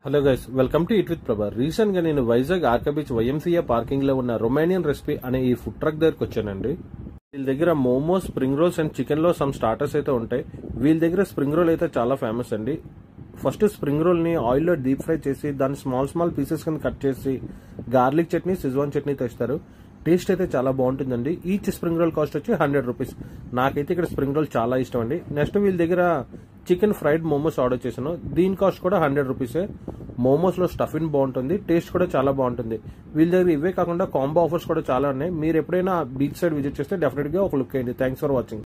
hello guys welcome to eat with Prabha recent గా నేను Vizag RK beach YMCA parking లో ఉన్న రొమానియన్ రెసిపీ అనే ఈ ఫుడ్ ట్రక్ దగ్గరకు వచ్చానండి వీళ్ళ దగ్గర momos spring rolls and chicken లో సమ్ స్టార్టర్స్ అయితే ఉంటాయి వీళ్ళ దగ్గర స్ప్రింగ్ రోల్ అయితే చాలా ఫేమస్ అండి ఫస్ట్ స్ప్రింగ్ రోల్ ని ఆయిల్ లో డీప్ ఫ్రై చేసి దాన్ని స్మాల్ స్మాల్ పీసెస్ కింద కట్ చేసి గార్లిక్ చట్నీ సిజ్వాన్ చట్నీ తెస్తారు టేస్ట్ అయితే చాలా బాగుంటుందండి ఈచ్ స్ప్రింగ్ రోల్ కాస్ట్ వచ్చి హండ్రెడ్ రూపీస్ నాకైతే ఇక్కడ స్ప్రింగ్ రోల్ చాలా ఇష్టం అండి నెక్స్ట్ వీళ్ళ దగ్గర చికెన్ ఫ్రైడ్ మోమోస్ ఆర్డర్ చేశాను దీని కాస్ట్ కూడా హండ్రెడ్ రూపీసే మోమోస్ లో స్టఫిన్ బాగుంటుంది టేస్ట్ కూడా చాలా బాగుంటుంది వీళ్ళ దగ్గర ఇవే కాకుండా కాంబో ఆఫర్స్ కూడా చాలా ఉన్నాయి మీరు ఎప్పుడైనా బీచ్ సైడ్ విజిట్ చేస్తే డెఫినెట్ గా ఒక లుక్ అయ్యింది థ్యాంక్స్ ఫర్ వాచింగ్